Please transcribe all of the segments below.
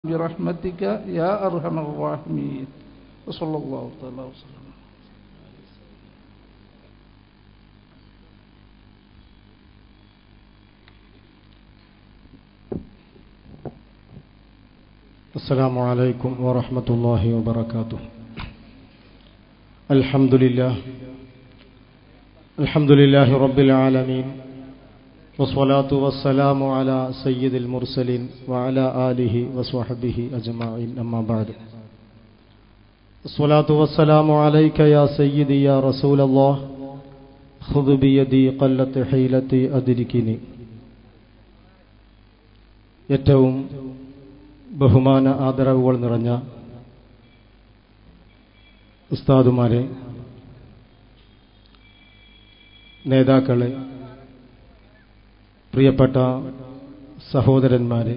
برحمتك يا أرحم الراحمين وصلى الله تعالى وسلم السلام عليكم ورحمة الله وبركاته الحمد لله الحمد لله رب العالمين والصلاة والسلام على سيد المرسلين وعلى آله وصحبه أجمعين أما بعد الصلاة والسلام عليك يا سيدي يا رسول الله خذ بيدي قلت حيلتي أدركني ഏറ്റവും ബഹുമാന ആദരവുകൾ നിറഞ്ഞ ഉസ്താദുമാരെ നേതാക്കളെ പ്രിയപ്പെട്ട സഹോദരന്മാരെ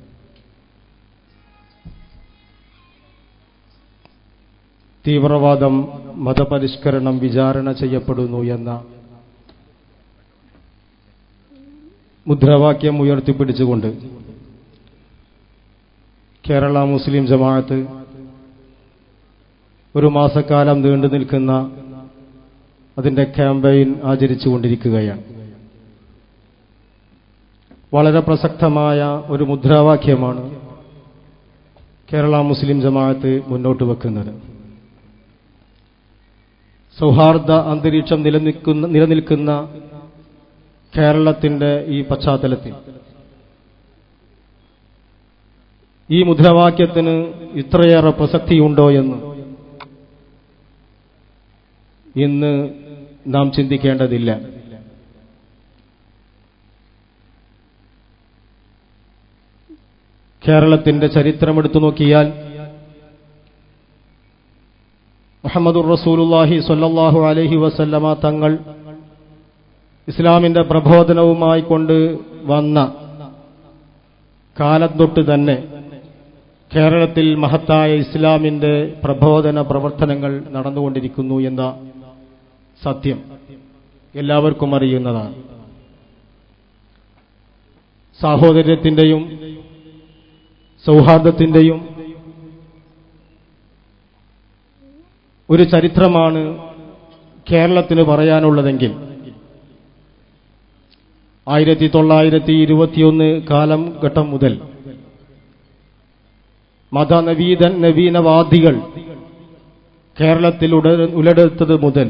തീവ്രവാദം മതപരിഷ്കരണം വിചാരണ ചെയ്യപ്പെടുന്നു എന്ന മുദ്രാവാക്യം ഉയർത്തിപ്പിടിച്ചുകൊണ്ട് കേരള മുസ്ലിം ജമാഅത്ത് ഒരു മാസക്കാലം നീണ്ടു നിൽക്കുന്ന അതിന്റെ ക്യാമ്പയിൻ ആചരിച്ചുകൊണ്ടിരിക്കുകയാണ് വളരെ പ്രസക്തമായ ഒരു മുദ്രാവാക്യമാണ് കേരള മുസ്ലിം ജമാഅത്ത് മുന്നോട്ട് വെക്കുന്നത് സൗഹാർദ്ദ അന്തരീക്ഷം നിലനിൽക്കുന്ന നിലനിൽക്കുന്ന കേരളത്തിന്റെ ഈ പശ്ചാത്തലത്തിൽ ഈ മുദ്രാവാക്യത്തിന് ഇത്രയേറെ പ്രസക്തിയുണ്ടോ എന്ന് ഇന്ന് നാം ചിന്തിക്കേണ്ടതില്ല കേരളത്തിന്റെ ചരിത്രമെടുത്തു നോക്കിയാൽ മുഹമ്മദുർ റസൂലുല്ലാഹി സ്വല്ലല്ലാഹു അലൈഹി വസല്ലമ തങ്ങൾ ഇസ്ലാമിന്റെ പ്രബോധനവുമായി കൊണ്ട് വന്ന കാലം തൊട്ട് തന്നെ കേരളത്തിൽ മഹത്തായ ഇസ്ലാമിന്റെ പ്രബോധന പ്രവർത്തനങ്ങൾ നടന്നുകൊണ്ടിരിക്കുന്നു എന്ന സത്യം എല്ലാവർക്കും അറിയുന്നതാണ് സാഹോദര്യത്തിന്റെയും സൗഹാർദ്ദത്തിന്റെയും ഒരു ചരിത്രമാണ് കേരളത്തിന് പറയാനുള്ളതെങ്കിൽ ആയിരത്തി തൊള്ളായിരത്തി ഇരുപത്തിയൊന്ന് കാലം ഘട്ടം മുതൽ മതനവീതൻ നവീനവാദികൾ കേരളത്തിൽ ഉടലെടുത്തത് മുതൽ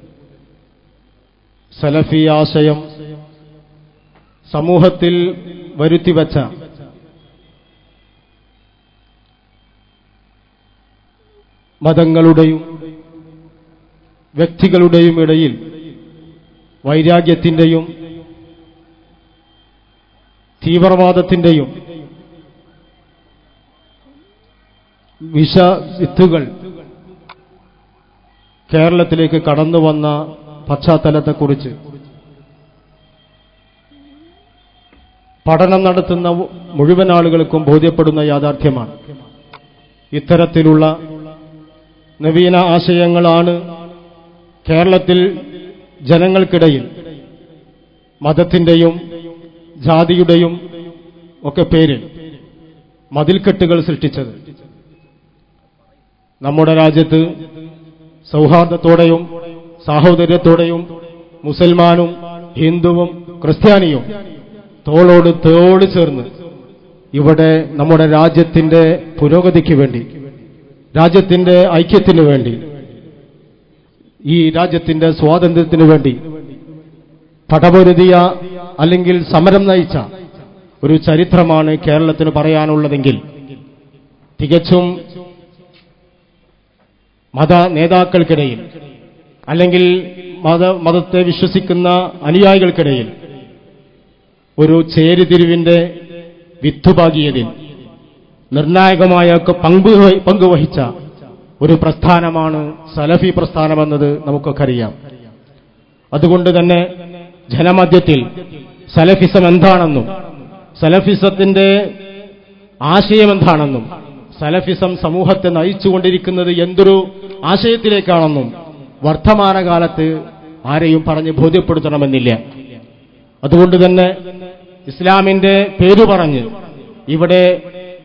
സലഫി ആശയം സമൂഹത്തിൽ വരുത്തിവച്ച മതങ്ങളുടെയും വ്യക്തികളുടെയും ഇടയിൽ വൈരാഗ്യത്തിന്റെയും തീവ്രവാദത്തിന്റെയും വിഷവിത്തുകൾ കേരളത്തിലേക്ക് കടന്നു വന്ന പശ്ചാത്തലത്തെക്കുറിച്ച് പഠനം നടത്തുന്ന മുഴുവൻ ആളുകൾക്കും ബോധ്യപ്പെടുന്ന യാഥാർത്ഥ്യമാണ് ഇത്തരത്തിലുള്ള നവീന ആശയങ്ങളാണ് കേരളത്തിൽ ജനങ്ങൾക്കിടയിൽ മതത്തിന്റെയും ജാതിയുടെയും ഒക്കെ പേരിൽ മതിൽക്കെട്ടുകൾ സൃഷ്ടിച്ചത് നമ്മുടെ രാജ്യത്ത് സൗഹാർദ്ദത്തോടെയും സാഹോദര്യത്തോടെയും മുസൽമാനും ഹിന്ദുവും ക്രിസ്ത്യാനിയും തോളോട് തോട് ചേർന്ന് ഇവിടെ നമ്മുടെ രാജ്യത്തിന്റെ പുരോഗതിക്ക് വേണ്ടി രാജ്യത്തിന്റെ ഐക്യത്തിനു വേണ്ടി ഈ രാജ്യത്തിന്റെ സ്വാതന്ത്ര്യത്തിനു വേണ്ടി പടപൊരുതിയ അല്ലെങ്കിൽ സമരം നയിച്ച ഒരു ചരിത്രമാണ് കേരളത്തിന് പറയാനുള്ളതെങ്കിൽ തികച്ചും മത നേതാക്കൾക്കിടയിൽ അല്ലെങ്കിൽ മത മതത്തെ വിശ്വസിക്കുന്ന അനുയായികൾക്കിടയിൽ ഒരു ചേരിതിരിവിന്റെ വിത്തുപാകിയതിൽ നിർണായകമായ പങ്ക് പങ്കുവഹിച്ച ഒരു പ്രസ്ഥാനമാണ് സലഫി പ്രസ്ഥാനമെന്നത് നമുക്കൊക്കെ അറിയാം അതുകൊണ്ട് തന്നെ ജനമധ്യത്തിൽ സലഫിസം എന്താണെന്നും സലഫിസത്തിന്റെ ആശയം എന്താണെന്നും സലഫിസം സമൂഹത്തെ നയിച്ചുകൊണ്ടിരിക്കുന്നത് എന്തൊരു ആശയത്തിലേക്കാണെന്നും വർത്തമാനകാലത്ത് ആരെയും പറഞ്ഞ് ബോധ്യപ്പെടുത്തണമെന്നില്ല അതുകൊണ്ട് തന്നെ ഇസ്ലാമിന്റെ പേരു പറഞ്ഞ് ഇവിടെ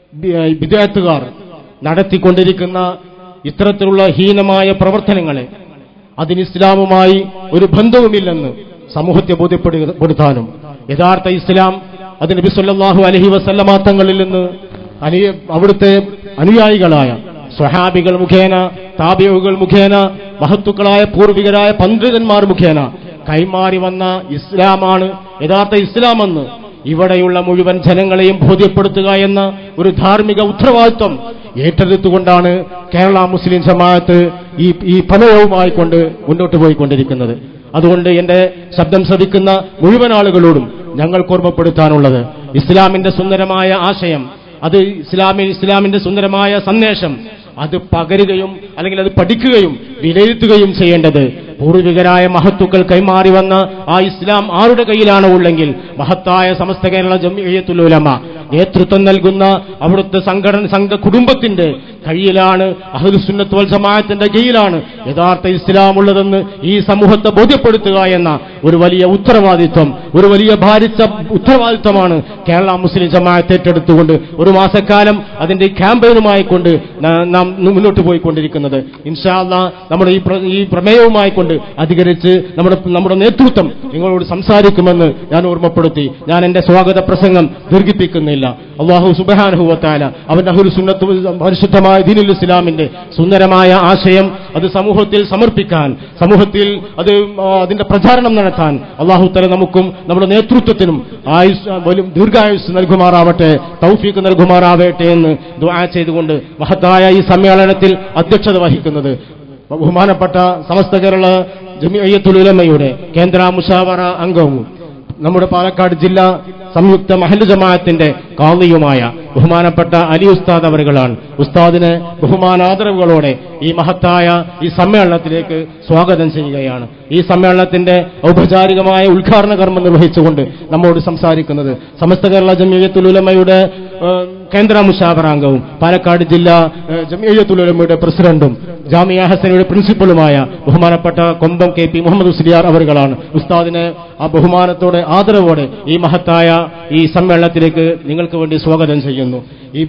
വിദേഹത്തുകാർ നടത്തിക്കൊണ്ടിരിക്കുന്ന ഇത്തരത്തിലുള്ള ഹീനമായ പ്രവർത്തനങ്ങളെ അതിന് ഇസ്ലാമുമായി ഒരു ബന്ധവുമില്ലെന്ന് സമൂഹത്തെ ബോധ്യപ്പെടുത്താനും യഥാർത്ഥ ഇസ്ലാം അത് നബി സല്ലല്ലാഹു അലൈഹി വസല്ലമ തങ്ങളിൽ നിന്ന് അനുയ അവിടുത്തെ അനുയായികളായ സ്വഹാബികൾ മുഖേന താബിയുകൾ മുഖേന മഹത്തുക്കളായ പൂർവികരായ പണ്ഡിതന്മാർ മുഖേന കൈമാറി വന്ന ഇസ്ലാമാണ് യഥാർത്ഥ ഇസ്ലാമെന്ന് ഇവിടെയുള്ള മുഴുവൻ ജനങ്ങളെയും ബോധ്യപ്പെടുത്തുക എന്ന ഒരു ധാർമ്മിക ഉത്തരവാദിത്വം ഏറ്റെടുത്തുകൊണ്ടാണ് കേരള മുസ്ലിം ജമാഅത്ത് ഈ ഈ ഫലവുമായി കൊണ്ട് മുന്നോട്ട് പോയിക്കൊണ്ടിരിക്കുന്നത് അതുകൊണ്ട് എന്റെ ശബ്ദം ശ്രവിക്കുന്ന മുഴുവൻ ആളുകളോടും ഞങ്ങൾക്ക് ഓർമ്മപ്പെടുത്താനുള്ളത് ഇസ്ലാമിന്റെ സുന്ദരമായ ആശയം അത് ഇസ്ലാമിൽ ഇസ്ലാമിന്റെ സുന്ദരമായ സന്ദേശം അത് പകരുകയും അല്ലെങ്കിൽ അത് പഠിക്കുകയും വിലയിരുത്തുകയും ചെയ്യേണ്ടത് പൂർവികരായ മഹത്തുക്കൾ കൈമാറി വന്ന ആ ഇസ്ലാം ആരുടെ കയ്യിലാണ് ഉള്ളെങ്കിൽ മഹത്തായ സമസ്ത കേരള ജമിയത്തുലുലമ നേതൃത്വം നൽകുന്ന അവിടുത്തെ സംഘടന സംഘ കുടുംബത്തിന്റെ കയ്യിലാണ് അഹുസുന്നത്ത് വൽ ജമാഅത്തിന്റെ കീഴിലാണ് യഥാർത്ഥ ഇസ്ലാം ഉള്ളതെന്ന് ഈ സമൂഹത്തെ ബോധ്യപ്പെടുത്തുക എന്ന ഒരു വലിയ ഉത്തരവാദിത്വം ഒരു വലിയ ഭാരിച്ച ഉത്തരവാദിത്വമാണ് കേരള മുസ്ലിം ജമാഅത്ത് ഏറ്റെടുത്തുകൊണ്ട് ഒരു മാസക്കാലം അതിന്റെ ക്യാമ്പയിനുമായി കൊണ്ട് നാം മുന്നോട്ട് പോയിക്കൊണ്ടിരിക്കുന്നത് ഇൻഷാല്ല നമ്മുടെ ഈ ഈ പ്രമേയവുമായി കൊണ്ട് അധികരിച്ച് നമ്മുടെ നമ്മുടെ നേതൃത്വം നിങ്ങളോട് സംസാരിക്കുമെന്ന് ഞാൻ ഓർമ്മപ്പെടുത്തി ഞാൻ എന്റെ സ്വാഗത പ്രസംഗം ദീർഘിപ്പിക്കുന്നില്ല അള്ളാഹു സുബാനുഹുവത്താല അവന്റെ അഹുൽ സുന്നത്ത് പരിശുദ്ധമായ ദീനുൽ ഇസ്ലാമിന്റെ സുന്ദരമായ ആശയം അത് സമൂഹത്തിൽ സമർപ്പിക്കാൻ സമൂഹത്തിൽ അത് അതിന്റെ പ്രചാരണം നടത്താൻ അള്ളാഹു തല നമുക്കും നമ്മുടെ നേതൃത്വത്തിനും ആയുസ് വലും ദീർഘായുസ് നൽകുമാറാവട്ടെ തൗഫീക്ക് നൽകുമാറാവട്ടെ എന്ന് ദുആ ചെയ്തുകൊണ്ട് മഹത്തായ ഈ സമ്മേളനത്തിൽ അധ്യക്ഷത വഹിക്കുന്നത് ബഹുമാനപ്പെട്ട സമസ്ത കേരള ജമിയത്തുലുലമയുടെ കേന്ദ്ര മുഷാവറ അംഗവും നമ്മുടെ പാലക്കാട് ജില്ലാ സംയുക്ത മഹല്ല് ജമാഅത്തിന്റെ കാളിയുമായ ബഹുമാനപ്പെട്ട അലി ഉസ്താദ് അവറുകളാണ് ഉസ്താദിന് ബഹുമാനാദരവുകളോടെ ഈ മഹത്തായ ഈ സമ്മേളനത്തിലേക്ക് സ്വാഗതം ചെയ്യുകയാണ് ഈ സമ്മേളനത്തിന്റെ ഔപചാരികമായ ഉദ്ഘാടന കർമ്മം നിർവഹിച്ചുകൊണ്ട് നമ്മോട് സംസാരിക്കുന്നത് സമസ്ത കേരള ജമിയത്തുലുലമയുടെ കേന്ദ്ര മുഷാവറാംഗവും പാലക്കാട് ജില്ലാ ജമിയത്തുലുലമയുടെ പ്രസിഡന്റും ജാമിയ ഹസനയുടെ പ്രിൻസിപ്പളുമായ ബഹുമാനപ്പെട്ട കൊമ്പം കെ പി മുഹമ്മദ് ഉസ്ലിയാർ അവറുകളാണ് ഉസ്താദിനെ ആ ബഹുമാനത്തോടെ ആദരവോടെ ഈ മഹത്തായ ഈ സമ്മേളനത്തിലേക്ക് നിങ്ങൾക്ക് വേണ്ടി സ്വാഗതം ചെയ്യുന്നു ഈ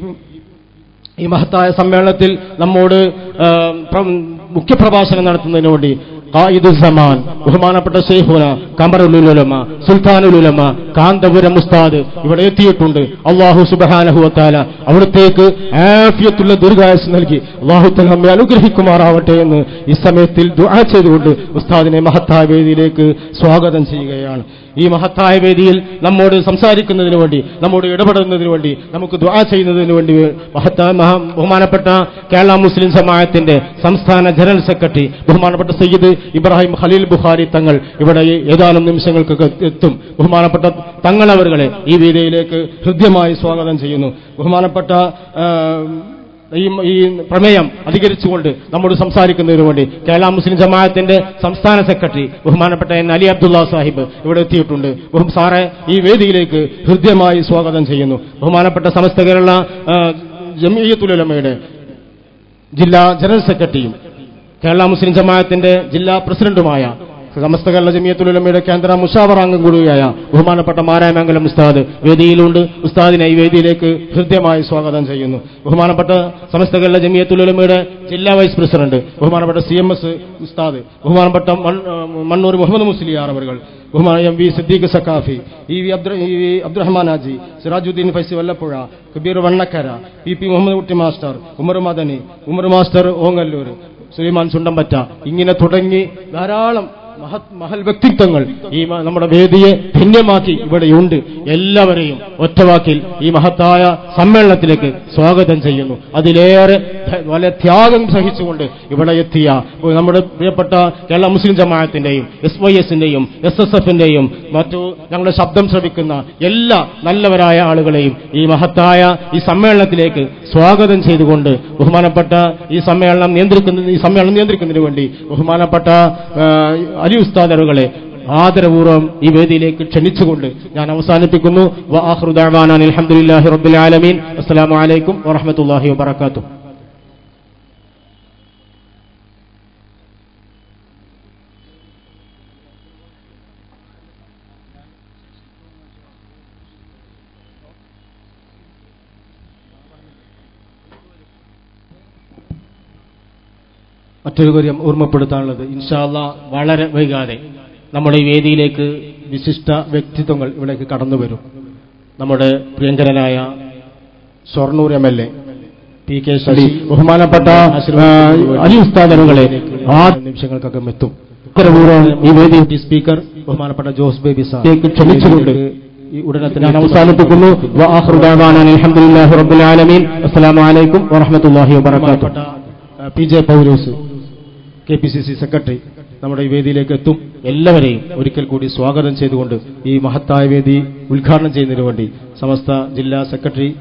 ഈ മഹത്തായ സമ്മേളനത്തിൽ നമ്മോട് മുഖ്യപ്രഭാഷണം നടത്തുന്നതിന് വേണ്ടി ഖായിദുസമാൻ ബഹുമാനപ്പെട്ട ഷെയ്ഖുന കമറുലുലമ സുൽത്താനുലുലമ കാന്തപുരം ഉസ്താദ് ഇവിടെ എത്തിയിട്ടുണ്ട് അള്ളാഹു സുബഹാനഹുവത്താല അവിടത്തേക്ക് ആഫിയത്തുള്ള ദീർഘായുസ് നൽകി അള്ളാഹു നമ്മെ അനുഗ്രഹിക്കുമാറാവട്ടെ എന്ന് ഈ സമയത്തിൽ ദുആ ചെയ്തുകൊണ്ട് ഉസ്താദിനെ മഹത്തായ വേദിയിലേക്ക് സ്വാഗതം ചെയ്യുകയാണ് ഈ മഹത്തായ വേദിയിൽ നമ്മോട് സംസാരിക്കുന്നതിന് വേണ്ടി നമ്മോട് ഇടപെടുന്നതിന് വേണ്ടി നമുക്ക് ദുആ ചെയ്യുന്നതിന് വേണ്ടി മഹത്തായ ബഹുമാനപ്പെട്ട കേരള മുസ്ലിം സമാജത്തിന്റെ സംസ്ഥാന ജനറൽ സെക്രട്ടറി ബഹുമാനപ്പെട്ട സയ്യിദ് ഇബ്രാഹിം ഖലീൽ ബുഖാരി തങ്ങൾ ഇവിടെ ഏതാനും നിമിഷങ്ങൾക്ക് എത്തും ബഹുമാനപ്പെട്ട തങ്ങളവരുകളെ ഈ വേദിയിലേക്ക് ഹൃദ്യമായി സ്വാഗതം ചെയ്യുന്നു ബഹുമാനപ്പെട്ട ഈ ഈ പ്രമേയം അധികരിച്ചുകൊണ്ട് നമ്മോട് സംസാരിക്കുന്നതിന് വേണ്ടി കേരള മുസ്ലിം ജമാഅത്തിന്റെ സംസ്ഥാന സെക്രട്ടറി ബഹുമാനപ്പെട്ട എൻ അലി അബ്ദുള്ള സാഹിബ് ഇവിടെ എത്തിയിട്ടുണ്ട് ബഹു സാറെ ഈ വേദിയിലേക്ക് ഹൃദ്യമായി സ്വാഗതം ചെയ്യുന്നു ബഹുമാനപ്പെട്ട സമസ്ത കേരള ജമിയത്തുലമയുടെ ജില്ലാ ജനറൽ സെക്രട്ടറിയും കേരള മുസ്ലിം ജമാഅത്തിന്റെ ജില്ലാ പ്രസിഡന്റുമായ സമസ്ത കേരള ജമിയത്തുലമയുടെ കേന്ദ്ര മുഷാവറാംഗം കൂടിയായ ബഹുമാനപ്പെട്ട മാരായമംഗലം ഉസ്താദ് വേദിയിലുണ്ട് ഉസ്താദിനെ ഈ വേദിയിലേക്ക് ഹൃദ്യമായി സ്വാഗതം ചെയ്യുന്നു ബഹുമാനപ്പെട്ട സമസ്ത കേരള ജമിയത്തുലമയുടെ ജില്ലാ വൈസ് പ്രസിഡന്റ് ബഹുമാനപ്പെട്ട സി എം എസ് ഉസ്താദ് ബഹുമാനപ്പെട്ട മണ്ണൂർ മുഹമ്മദ് മുസ്ലിയാർ അവർ ബഹുമാന M V Siddique Saqafi E V Abdu E V Abdurahman Haji Sirajuddin Faizy Vallappuzha Kabeer Vannakkara P P Muhammad Kutty master Umar Madani Umar master Ongallur Sulaiman Chundampatta ഇങ്ങനെ തുടങ്ങി ധാരാളം മഹത് മഹൽ വ്യക്തിത്വങ്ങൾ ഈ നമ്മുടെ വേദിയെ ധന്യമാക്കി ഇവിടെയുണ്ട് എല്ലാവരെയും ഒറ്റവാക്കിൽ ഈ മഹത്തായ സമ്മേളനത്തിലേക്ക് സ്വാഗതം ചെയ്യുന്നു അതിലേറെ വളരെ ത്യാഗം സഹിച്ചുകൊണ്ട് ഇവിടെ എത്തിയ നമ്മുടെ പ്രിയപ്പെട്ട കേരള മുസ്ലിം ജമാഅത്തിന്റെയും എസ് വൈ എസിന്റെയും എസ് എസ് എഫിന്റെയും മറ്റു ഞങ്ങളുടെ ശബ്ദം ശ്രവിക്കുന്ന എല്ലാ നല്ലവരായ ആളുകളെയും ഈ മഹത്തായ ഈ സമ്മേളനത്തിലേക്ക് സ്വാഗതം ചെയ്തുകൊണ്ട് ബഹുമാനപ്പെട്ട ഈ സമ്മേളനം നിയന്ത്രിക്കുന്ന ഈ സമ്മേളനം നിയന്ത്രിക്കുന്നതിന് വേണ്ടി ബഹുമാനപ്പെട്ട അലി ഉസ്താദറുകളെ ആദരപൂർവ്വം ഈ വേദിയിലേക്ക് ക്ഷണിച്ചുകൊണ്ട് ഞാൻ അവസാനിപ്പിക്കുന്നു അലഹമുല്ലാഹി റബ്ബുൽ ആലമീൻ അസ്സലാമു അലൈക്കും വറഹമത്തല്ലാഹി വബർക്കാത്തു മറ്റൊരു കാര്യം ഓർമ്മപ്പെടുത്താനുള്ളത് ഇൻഷാല്ല വളരെ വൈകാതെ നമ്മുടെ ഈ വേദിയിലേക്ക് വിശിഷ്ട വ്യക്തിത്വങ്ങൾ ഇവിടേക്ക് കടന്നു വരും നമ്മുടെ പ്രിയങ്കരനായ Shoranur M L A P K Sasi ബഹുമാനപ്പെട്ട ആ, അലി ഉസ്താദ് അവരുകളെ ആ നിമിഷങ്ങൾക്കൊക്കെ എത്തും ആദരപൂർവ്വം ഈ വേദി ഡെപ്യൂട്ടി സ്പീക്കർ ബഹുമാനപ്പെട്ട ജോസ് ബേബി സാർ ലേക്ക് ക്ഷണിച്ചുകൊണ്ട് ഈ ഉടനെ തന്നെ ഞാൻ അവസാനിപ്പിക്കുന്നു വആഖിറു ദഅവാന അൽഹംദുലില്ലാഹി റബ്ബിൽ ആലമീൻ അസ്സലാമു അലൈക്കും വറഹ്മത്തുള്ളാഹി വബറകാതുഹു ബഹുമാനപ്പെട്ട P J Paulose K P C C secretary നമ്മുടെ ഈ വേദിയിലേക്ക് എത്തും എല്ലാവരെയും ഒരിക്കൽ കൂടി സ്വാഗതം ചെയ്തുകൊണ്ട് ഈ മഹത്തായ വേദി ഉദ്ഘാടനം ചെയ്യുന്നതിനു വേണ്ടി സമസ്ത ജില്ലാ സെക്രട്ടറി